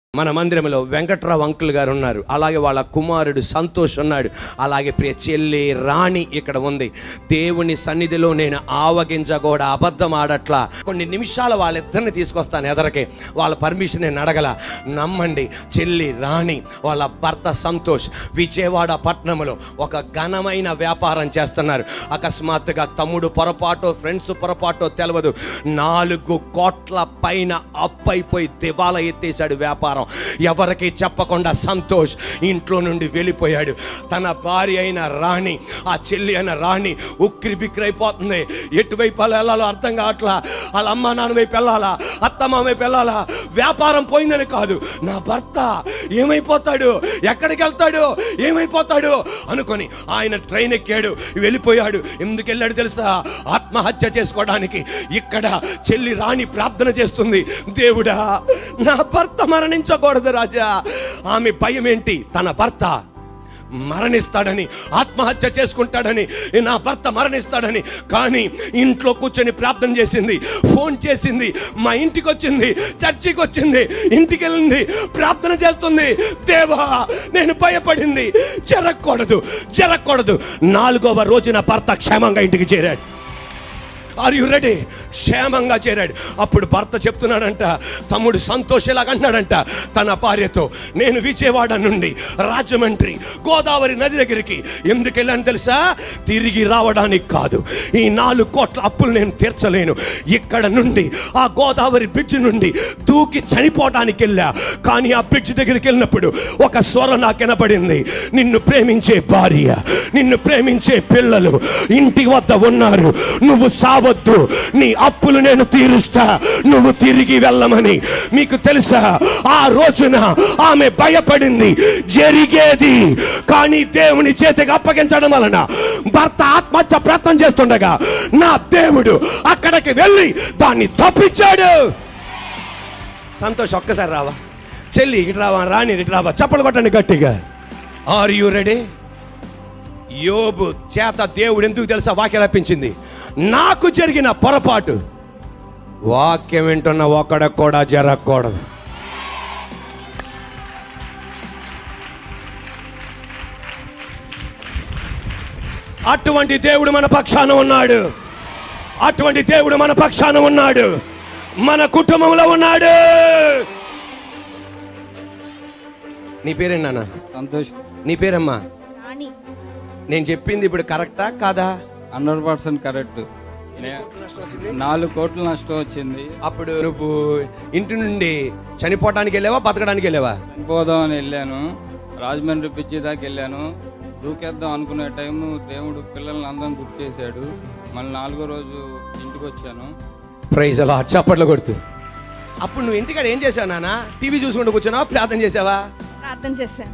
మన మందిరంలో వెంకట్రావు అంకుల్ గారు ఉన్నారు అలాగే వాళ్ళ కుమారుడు సంతోష్ ఉన్నాడు అలాగే ప్రియ చెల్లి రాణి ఇక్కడ ఉంది దేవుని సన్నిధిలో నేను ఆవగించ కూడా అబద్ధం ఆడట్లా కొన్ని నిమిషాలు వాళ్ళిద్దరిని తీసుకొస్తాను ఎదరకే వాళ్ళ పర్మిషన్ నేను అడగల నమ్మండి చెల్లి రాణి వాళ్ళ భర్త సంతోష్ విజయవాడ పట్టణంలో ఒక ఘనమైన వ్యాపారం చేస్తున్నారు అకస్మాత్తుగా తమ్ముడు పొరపాటో ఫ్రెండ్స్ పొరపాటో తెలియదు నాలుగు కోట్ల పైన అప్పైపోయి దివాలా ఎత్తేసాడు వ్యాపారం ఎవరికి చెప్పకుండా సంతోష్ ఇంట్లో నుండి వెళ్ళిపోయాడు తన భార్య అయిన రాణి ఆ చెల్లి అయిన రాణి ఉక్కిరి బిక్కిరి అయిపోతుంది ఎటువైపు వెళ్ళాలో అర్థం కావట్లా వాళ్ళ అమ్మ నాన్న వైపు వెళ్ళాలా అత్తమ్మ వైపు వెళ్ళాలా వ్యాపారం పోయిందని కాదు నా భర్త ఏమైపోతాడు ఎక్కడికి వెళ్తాడు ఏమైపోతాడు అనుకొని ఆయన ట్రైన్ ఎక్కాడు వెళ్ళిపోయాడు ఎందుకు వెళ్ళాడు తెలుసా ఆత్మహత్య చేసుకోవడానికి ఇక్కడ చెల్లి రాణి ప్రార్థన చేస్తుంది దేవుడా నా భర్త మరణించకూడదు రాజా ఆమె భయం ఏంటి తన భర్త మరణిస్తాడని ఆత్మహత్య చేసుకుంటాడని నా భర్త మరణిస్తాడని కానీ ఇంట్లో కూర్చొని ప్రార్థన చేసింది ఫోన్ చేసింది మా ఇంటికి వచ్చింది చర్చికి వచ్చింది ఇంటికి వెళ్ళింది ప్రార్థన చేస్తుంది దేవా నేను భయపడింది జరగకూడదు జరగకూడదు నాలుగవ రోజున భర్త క్షేమంగా ఇంటికి చేరాడు ఆర్ యు రెడీ క్షేమంగా చేరాడు అప్పుడు భర్త చెప్తున్నాడంట తమ్ముడు సంతోషేలాగా అంటున్నాడంట తన భార్యతో నేను విజయవాడ నుండి రాజమండ్రి గోదావరి నది దగ్గరికి ఎందుకు వెళ్ళాను తెలుసా తిరిగి రావడానికి కాదు ఈ నాలుగు కోట్ల అప్పులు నేను తీర్చలేను ఇక్కడ నుండి ఆ గోదావరి బ్రిడ్జ్ నుండి దూకి చనిపోవడానికి వెళ్ళా కానీ ఆ బ్రిడ్జ్ దగ్గరికి వెళ్ళినప్పుడు ఒక స్వరం నాకు వినపడింది నిన్ను ప్రేమించే భార్య నిన్ను ప్రేమించే పిల్లలు ఇంటి వద్ద ఉన్నారు నువ్వు సావద్దు నీ అప్పులు నేను తీరుస్తా నువ్వు తిరిగి వెళ్ళమని మీకు తెలుసా ఆ రోజున ఆమె భయపడింది జరిగేది కానీ దేవుని చేతికి అప్పగించడం వలన భర్త ఆత్మహత్య ప్రయత్నం చేస్తుండగా నా దేవుడు అక్కడికి వెళ్ళి దాన్ని తప్పించాడు సంతోష్ ఒక్కసారి రావా చెల్లి ఇటు రావా రాణి ఇటు రావా చప్పలు కొట్టండి గట్టిగా ఆర్ యు రెడీ యోబు చేత దేవుడు ఎందుకు తెలుసా వాక్యం రప్పించింది నాకు జరిగిన పొరపాటు వాక్యం వింటున్న ఒక్కడ కూడా జరగకూడదు అటువంటి దేవుడు మన పక్షాన ఉన్నాడు అటువంటి దేవుడు మన పక్షాన ఉన్నాడు మన కుటుంబంలో ఉన్నాడు నీ పేరేంటి నాన్న సంతోష్ నీ పేరమ్మా రాణి నేను చెప్పింది ఇప్పుడు కరెక్టా కాదా హండ్రెడ్ పర్సెంట్ కరెక్ట్ నాలుగు కోట్ల నష్టం వచ్చింది అప్పుడు నువ్వు ఇంటి నుండి చనిపోవడానికి వెళ్ళావా బతకడానికి వెళ్ళావా చనిపోదామని వెళ్ళాను రాజమండ్రి పిచ్చి దాకా వెళ్ళాను దూకేద్దాం అనుకునే టైము దేవుడు పిల్లల్ని అందరం గుర్తు చేశాడు మళ్ళీ నాలుగో రోజు ఇంటికి వచ్చాను ప్రైజ్ అలా చప్పట్లు కొడుతూ అప్పుడు నువ్వు ఇంటికాడ ఏం చేసావు నాన్న టీవీ చూసుకుంటూ కూర్చున్నావా ప్రార్థన చేసావా ప్రార్థన చేశాను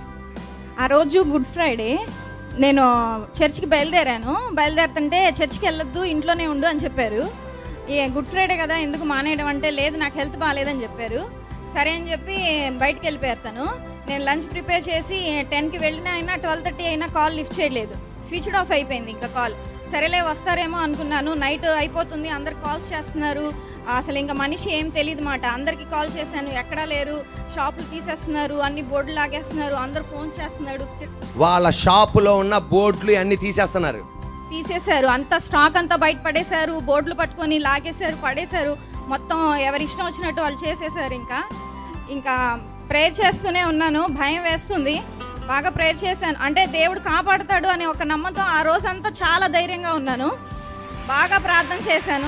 ఆ రోజు గుడ్ ఫ్రైడే నేను చర్చికి బయలుదేరాను బయలుదేరుతుంటే చర్చికి వెళ్ళొద్దు ఇంట్లోనే ఉండు అని చెప్పారు ఈ గుడ్ ఫ్రైడే కదా ఎందుకు మానేయడం అంటే లేదు నాకు హెల్త్ బాగాలేదని చెప్పారు సరే అని చెప్పి బయటికి వెళ్ళిపోయారు తను నేను లంచ్ ప్రిపేర్ చేసి టెన్కి వెళ్ళినా అయినా ట్వెల్వ్ థర్టీ అయినా కాల్ లిఫ్ట్ చేయలేదు స్విచ్డ్ ఆఫ్ అయిపోయింది ఇంకా కాల్ సరేలే వస్తారేమో అనుకున్నాను నైట్ అయిపోతుంది అందరు కాల్స్ చేస్తున్నారు అసలు ఇంకా మనిషి ఏం తెలియదు మాట అందరికి కాల్ చేశాను ఎక్కడా లేరు షాపులు తీసేస్తున్నారు అన్ని బోర్డులు లాగేస్తున్నారు అందరు ఫోన్ చేస్తున్నాడు తి- వాళ్ళ షాపులో ఉన్న బోర్డులు అన్ని తీసేస్తున్నారు తీసేశారు అంత స్టాక్ అంతా బయట పడేశారు బోర్డులు పట్టుకొని లాగేశారు పడేశారు మొత్తం ఎవరి ఇష్టం వచ్చినట్టు వాళ్ళు చేసేసారు ఇంకా ఇంకా ప్రేయర్ చేస్తూనే ఉన్నాను భయం వేస్తుంది బాగా ప్రేయర్ చేశాను అంటే దేవుడు కాపాడుతాడు అనే ఒక నమ్మకం ఆ రోజంతా చాలా ధైర్యంగా ఉన్నాను బాగా ప్రార్థన చేశాను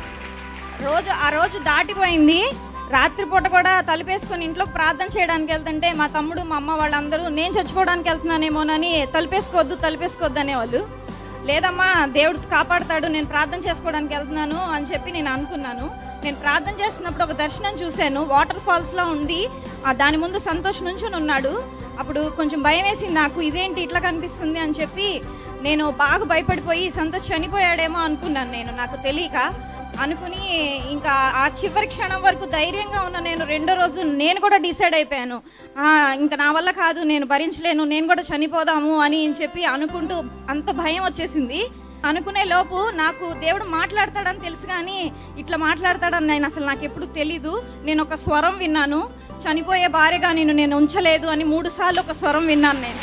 రోజు ఆ రోజు దాటిపోయింది రాత్రిపూట కూడా తలుపేసుకొని ఇంట్లో ప్రార్థన చేయడానికి వెళ్తుంటే మా తమ్ముడు మా అమ్మ వాళ్ళందరూ నేను చచ్చిపోవడానికి వెళ్తున్నానేమోనని తలుపేసుకోవద్దు తలుపేసుకోవద్దు అనేవాళ్ళు లేదమ్మా దేవుడు కాపాడుతాడు నేను ప్రార్థన చేసుకోవడానికి వెళ్తున్నాను అని చెప్పి నేను అనుకున్నాను నేను ప్రార్థన చేస్తున్నప్పుడు ఒక దర్శనం చూశాను వాటర్ ఫాల్స్లో ఉండి ఆ దాని ముందు సంతోష్ నుంచుని ఉన్నాడు అప్పుడు కొంచెం భయం వేసింది నాకు ఇదేంటి ఇట్లా కనిపిస్తుంది అని చెప్పి నేను బాగా భయపడిపోయి సంతోష్ చనిపోయాడేమో అనుకున్నాను నేను నాకు తెలియక అనుకుని ఇంకా ఆ చివరి క్షణం వరకు ధైర్యంగా ఉన్న నేను రెండో రోజు నేను కూడా డిసైడ్ అయిపోయాను "ఆ, ఇంకా నా వల్ల కాదు నేను భరించలేను నేను కూడా చనిపోదాము అని చెప్పి అనుకుంటూ అంత భయం వచ్చేసింది అనుకునే లోపు నాకు దేవుడు మాట్లాడతాడని తెలుసు కానీ ఇట్లా మాట్లాడతాడని నేను అసలు నాకు ఎప్పుడు తెలీదు నేను ఒక స్వరం విన్నాను చనిపోయే భార్యగా నిన్ను నేను ఉంచలేదు అని మూడు సార్లు ఒక స్వరం విన్నాను నేను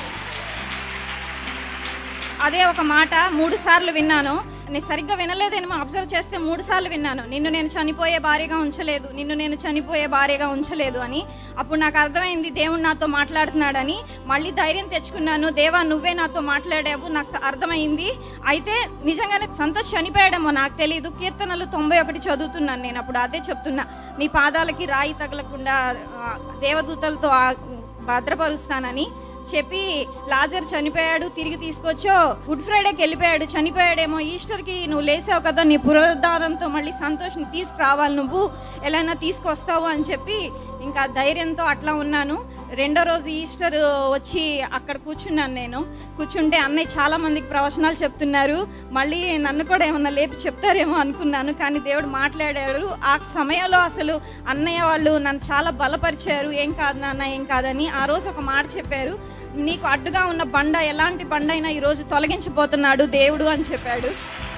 అదే ఒక మాట మూడు సార్లు విన్నాను నేను సరిగ్గా వినలేదేమో అబ్జర్వ్ చేస్తే మూడు సార్లు విన్నాను నిన్ను నేను చనిపోయే భార్యగా ఉంచలేదు నిన్ను నేను చనిపోయే భార్యగా ఉంచలేదు అని అప్పుడు నాకు అర్థమైంది దేవుడు నాతో మాట్లాడుతున్నాడని మళ్ళీ ధైర్యం తెచ్చుకున్నాను దేవా నువ్వే నాతో మాట్లాడావు నాకు అర్థమైంది అయితే నిజంగానే సంతోష్ చనిపోయాడేమో నాకు తెలియదు కీర్తనలు తొంభై ఒకటి చదువుతున్నాను నేను అప్పుడు అదే చెప్తున్నా నీ పాదాలకి రాయి తగలకుండా ఆ, దేవదూతలతో ఆ, భద్రపరుస్తానని చెప్పి లాజర్ చనిపోయాడు తిరిగి తీసుకొచ్చో గుడ్ ఫ్రైడేకి వెళ్ళిపోయాడు చనిపోయాడేమో ఈస్టర్కి నువ్వు లేసావు కదా నీ పునరుద్ధారంతో మళ్ళీ సంతోష్ని తీసుకురావాలి నువ్వు ఎలా తీసుకొస్తావు అని చెప్పి ఇంకా ధైర్యంతో అట్లా ఉన్నాను రెండో రోజు ఈస్టర్ వచ్చి అక్కడ కూర్చున్నాను నేను కూర్చుంటే అన్నయ్య చాలా మందికి ప్రవచనాలు చెప్తున్నారు మళ్ళీ నన్ను కూడా ఏమన్నా లేపి చెప్తారేమో అనుకున్నాను కానీ దేవుడు మాట్లాడాడు ఆ సమయంలో అసలు అన్నయ్య వాళ్ళు నన్ను చాలా బలపరిచారు ఏం కాదు నాన్న ఏం కాదని ఆ రోజు ఒక మాట చెప్పారు నీకు అడ్డుగా ఉన్న బండ ఎలాంటి బండ అయినా ఈరోజు తొలగించిపోతున్నాడు దేవుడు అని చెప్పాడు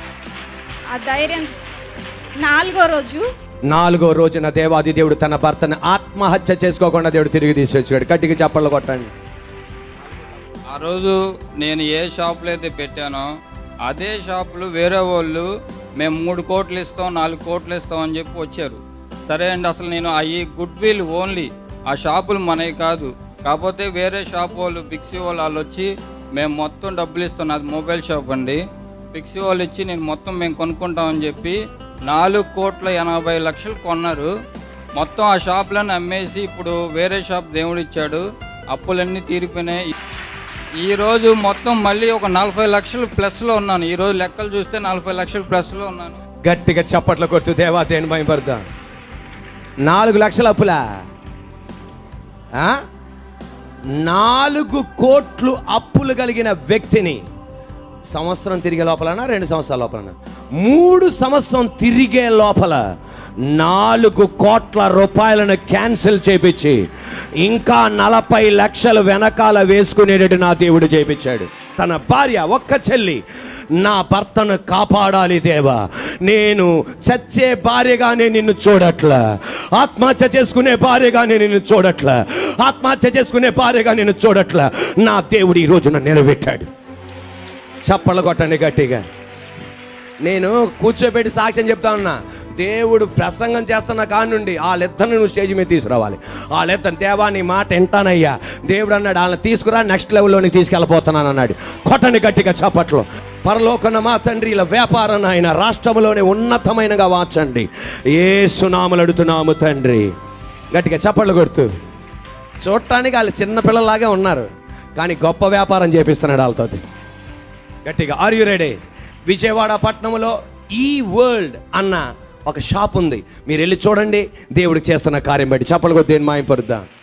ఆ ధైర్యం నాలుగో రోజు నాలుగో రోజున దేవాది దేవుడు తన భర్తను ఆత్మహత్య చేసుకోకుండా దేవుడు తిరిగి తీసుకొచ్చాడు గట్టిగా చప్పట్లు కొట్టండి ఆ రోజు నేను ఏ షాప్లో అయితే పెట్టానో అదే షాపులు వేరే వాళ్ళు మేము మూడు కోట్లు ఇస్తాం నాలుగు కోట్లు ఇస్తాం అని చెప్పి వచ్చారు సరే అండి అసలు నేను అవి గుడ్ విల్ ఓన్లీ ఆ షాపులు మనవి కాదు కాకపోతే వేరే షాప్ వాళ్ళు బిక్సీ వాళ్ళు వాళ్ళు వచ్చి మేము మొత్తం డబ్బులు ఇస్తాం అది మొబైల్ షాప్ అండి బిక్సీ వాళ్ళు ఇచ్చి నేను మొత్తం మేము కొనుక్కుంటామని చెప్పి నాలుగు కోట్ల ఎనభై లక్షలు కొన్నారు మొత్తం ఆ షాపులను అమ్మేసి ఇప్పుడు వేరే షాప్ దేవుడు ఇచ్చాడు అప్పులన్నీ తీరిపోయినాయి ఈ రోజు మొత్తం మళ్ళీ ఒక నలభై లక్షలు ప్లస్లో ఉన్నాను ఈ రోజు లెక్కలు చూస్తే నలభై లక్షలు ప్లస్లో ఉన్నాను గట్టిగా చప్పట్లు కొడుతూ దేవా దేని భయపడదా నాలుగు లక్షల అప్పులా ఆ? నాలుగు కోట్లు అప్పులు కలిగిన వ్యక్తిని సంవత్సరం తిరిగే లోపలనా రెండు సంవత్సరాల లోపలనా మూడు సంవత్సరం తిరిగే లోపల నాలుగు కోట్ల రూపాయలను క్యాన్సిల్ చేపించి ఇంకా నలభై లక్షలు వెనకాల వేసుకునేటట్టు నా దేవుడు చేపించాడు తన భార్య ఒక్క చెల్లి నా భర్తను కాపాడాలి దేవా నేను చచ్చే భార్యగానే నిన్ను చూడట్లా ఆత్మహత్య చేసుకునే భార్యగానే నిన్ను చూడట్లా ఆత్మహత్య చేసుకునే భార్యగా నిన్ను చూడట్లా నా దేవుడు ఈ రోజున నిలబెట్టాడు చప్పలు కొట్టండి గట్టిగా నేను కూర్చోబెట్టి సాక్ష్యం చెప్తా ఉన్నా దేవుడు ప్రసంగం చేస్తున్న కాడి నుండి వాళ్ళిద్దరిని నువ్వు స్టేజ్ మీద తీసుకురావాలి వాళ్ళిద్దరు దేవా నీ మాట వింటానయ్యా దేవుడు అన్నాడు వాళ్ళని తీసుకురా నెక్స్ట్ లెవెల్లోనికి తీసుకెళ్ళిపోతున్నాను అన్నాడు కొట్టండి గట్టిగా చప్పట్లు పరలోకన మా తండ్రి ఇలా వ్యాపారం ఆయన రాష్ట్రంలోనే ఉన్నతమైనగా వాచండి ఏ సునాములు అడుగుతున్నాము తండ్రి గట్టిగా చప్పట్లు కొడుతూ చూడటానికి వాళ్ళు చిన్న పిల్లలాగే ఉన్నారు కానీ గొప్ప వ్యాపారం చేపిస్తున్నాడు వాళ్ళతో గట్టిగా ఆర్ యు రెడీ విజయవాడ పట్టణంలో ఈ వరల్డ్ అన్న ఒక షాప్ ఉంది మీరు వెళ్ళి చూడండి దేవుడికి చేస్తున్న కార్యం బట్టి చెప్పలు కొద్ది మాయం పరుద్దాం